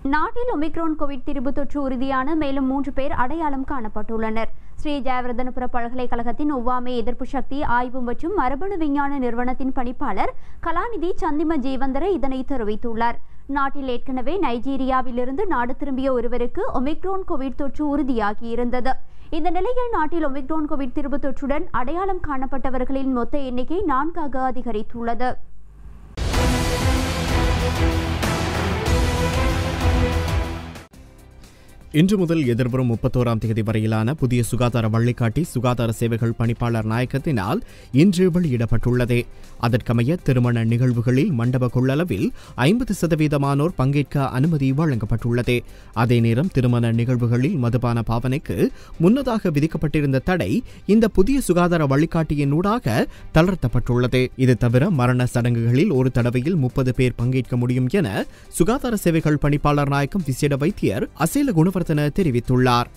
நாட்டில் Omicron Covid திரிபு தொற்று உறுதியான மேலும் மூன்று பேர் அடையாளம் காணப்பட்டுள்ளனர் ஸ்ரீ ஜெயவர்தனபுர பல்கலைக்கழகத்தின் ஒவ்வாமை எதிர்ப்பு சக்தி ஆய்வு மற்றும் மரபணு விஞ்ஞான நிறுவனத்தின் பணிப்பாளர் கலாநிதி சந்திம ஜீவந்தர இதனை தெரிவித்துள்ளார் நாட்டில் ஏற்கனவே நைஜீரியாவிலிருந்து நாடு திரும்பிய ஒருவருக்கு ஒமிக்ரோன் கோவிட் தொற்று உறுதியாகியிருந்தது இந்த நிலையில் நாட்டில் ஒமிக்ரோன் கோவிட் திரிபு தொற்றுடன் அடையாளம் காணப்பட்டவர்களின் மொத்த எண்ணிக்கை நான்காக அதிகரித்துள்ளது இன்று முதல் எதிர்வரும் முப்பத்தோராம் தேதி வரையிலான புதிய சுகாதார வழிகாட்டி சுகாதார சேவைகள் பணிப்பாளர் நாயகத்தினால் இன்று வெளியிடப்பட்டுள்ளது அதற்கமைய திருமண நிகழ்வுகளில் மண்டப கொள்ளளவில் ஐம்பது சதவீதமானோர் பங்கேற்க அனுமதி வழங்கப்பட்டுள்ளது அதே நேரம் திருமண நிகழ்வுகளில் மதுபான பாவனைக்கு முன்னதாக விதிக்கப்பட்டிருந்த தடை இந்த புதிய சுகாதார வழிகாட்டியின் ஊடாக தளர்த்தப்பட்டுள்ளது இது தவிர மரண சடங்குகளில் ஒரு தடவையில் முப்பது பேர் பங்கேற்க முடியும் என சுகாதார சேவைகள் பணிப்பாளர் நாயகம் விசேட வைத்தியர் அசேல குணவர்தன தெரிவித்துள்ளார்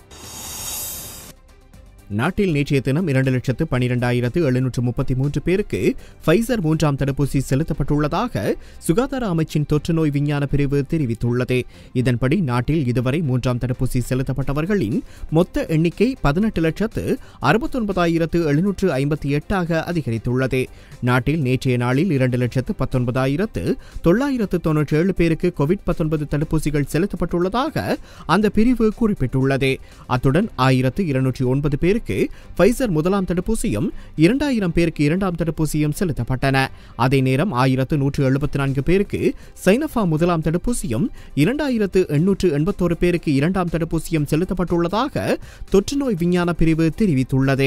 நாட்டில் நேற்றைய தினம் இரண்டு லட்சத்து பனிரெண்டாயிரத்து எழுநூற்று முப்பத்தி மூன்று பேருக்கு ஃபைசர் மூன்றாம் தடுப்பூசி செலுத்தப்பட்டுள்ளதாக சுகாதார அமைச்சின் தொற்று நோய் விஞ்ஞான பிரிவு தெரிவித்துள்ளது இதன்படி நாட்டில் இதுவரை மூன்றாம் தடுப்பூசி செலுத்தப்பட்டவர்களின் மொத்த எண்ணிக்கை பதினெட்டு லட்சத்து அறுபத்தொன்பதாயிரத்து எழுநூற்று ஐம்பத்தி எட்டாக அதிகரித்துள்ளது நாட்டில் நேற்றைய நாளில் இரண்டு லட்சத்து பத்தொன்பதாயிரத்து தொள்ளாயிரத்து தொன்னூற்றி ஏழு பேருக்கு கோவிட் பத்தொன்பது தடுப்பூசிகள் செலுத்தப்பட்டுள்ளதாக அந்த பிரிவு குறிப்பிட்டுள்ளது அத்துடன் ஆயிரத்து இருநூற்றி ஒன்பது பேருக்கு ஃபைசர் முதலாம் தடுப்பூசியும் இரண்டாயிரம் பேருக்கு இரண்டாம் தடுப்பூசியும் செலுத்தப்பட்டன அதே நேரம் ஆயிரத்து நூற்று எழுபத்தி நான்கு பேருக்கு சைனஃபா முதலாம் தடுப்பூசியும் இரண்டாயிரத்து எண்ணூற்று எண்பத்தோரு பேருக்கு இரண்டாம் தடுப்பூசியும் செலுத்தப்பட்டுள்ளதாக தொற்றுநோய் விஞ்ஞான பிரிவு தெரிவித்துள்ளது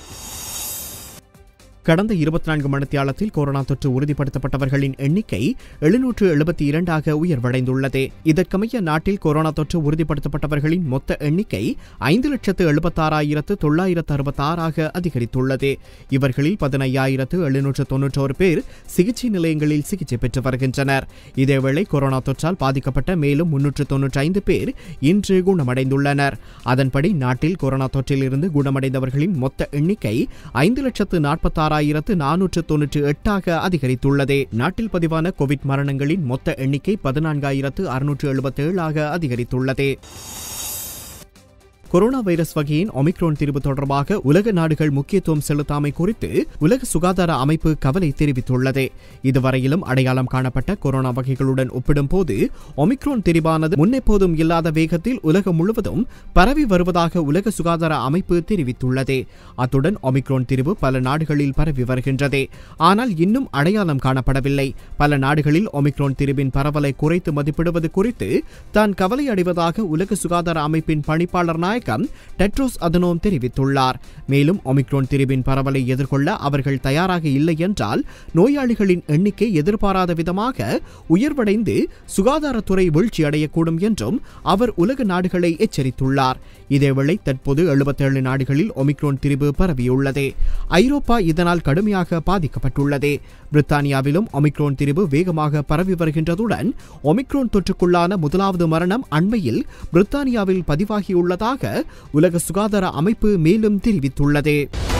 கடந்த இருபத்தி நான்கு மணித்தியாலத்தில் கொரோனா தொற்று உறுதிப்படுத்தப்பட்டவர்களின் எண்ணிக்கை எழுநூற்று எழுபத்தி இரண்டாக உயர்வடைந்துள்ளது இதற்கமைய நாட்டில் கொரோனா தொற்று உறுதிப்படுத்தப்பட்டவர்களின் மொத்த எண்ணிக்கை ஐந்து லட்சத்து எழுபத்தாறாயிரத்து தொள்ளாயிரத்து அறுபத்தாறாக அதிகரித்துள்ளது இவர்களில் பதினையாயிரத்து எழுநூற்று தொன்னூற்றோரு பேர் சிகிச்சை நிலையங்களில் சிகிச்சை பெற்று வருகின்றனர் இதேவேளை கொரோனா தொற்றால் பாதிக்கப்பட்ட மேலும் முன்னூற்று தொன்னூற்றி ஐந்து பேர் இன்று குணமடைந்துள்ளனர் அதன்படி நாட்டில் கொரோனா தொற்றிலிருந்து குணமடைந்தவர்களின் மொத்த எண்ணிக்கை ஐந்து லட்சத்து நாற்பத்தாறு ஆறாயிரத்து நானூற்று தொன்னூற்றி எட்டாக அதிகரித்துள்ளது நாட்டில் பதிவான கோவிட் மரணங்களின் மொத்த எண்ணிக்கை பதினான்காயிரத்து அறுநூற்று எழுபத்தேழாக அதிகரித்துள்ளது கொரோனா வைரஸ் வகையின் ஒமிக்ரோன் தீர்வு தொடர்பாக உலக நாடுகள் முக்கியத்துவம் செலுத்தாமை குறித்து உலக சுகாதார அமைப்பு கவலை தெரிவித்துள்ளது இதுவரையிலும் அடையாளம் காணப்பட்ட கொரோனா வகைகளுடன் ஒப்பிடும்போது ஒமிக்ரோன் திரிபானது முன்னெப்போதும் இல்லாத வேகத்தில் உலகம் முழுவதும் பரவி வருவதாக உலக சுகாதார அமைப்பு தெரிவித்துள்ளது அத்துடன் ஒமிக்ரோன் திரிவு பல நாடுகளில் பரவி வருகின்றது ஆனால் இன்னும் அடையாளம் காணப்படவில்லை பல நாடுகளில் ஒமிக்ரோன் திரிவின் பரவலை குறைத்து மதிப்பிடுவது குறித்து தான் கவலை அடைவதாக உலக சுகாதார அமைப்பின் பணிப்பாளர் நாயகம் டெட்ரோஸ் அதனோம் தெரிவித்துள்ளார் மேலும் ஒமிக்ரோன் திரிவின் பரவலை எதிர்கொள்ள அவர்கள் தயாராக இல்லை என்றால் நோயாளிகளின் எண்ணிக்கை எதிர்பாராத விதமாக உயர்வடைந்து சுகாதாரத்துறை வீழ்ச்சியடையக்கூடும் என்றும் அவர் உலக நாடுகளை எச்சரித்துள்ளார் இதேவேளை தற்போது எழுபத்தேழு நாடுகளில் ஒமிக்ரோன் திரிவு பரவியுள்ளது ஐரோப்பா இதனால் கடுமையாக பாதிக்கப்பட்டுள்ளது பிரித்தானியாவிலும் ஒமிக்ரோன் திரிவு வேகமாக பரவி வருகின்றதுடன் ஒமிக்ரோன் தொற்றுக்குள்ளான முதலாவது மரணம் அண்மையில் பிரித்தானியாவில் பதிவாகியுள்ளதாக உலக சுகாதார அமைப்பு மேலும் தெரிவித்துள்ளது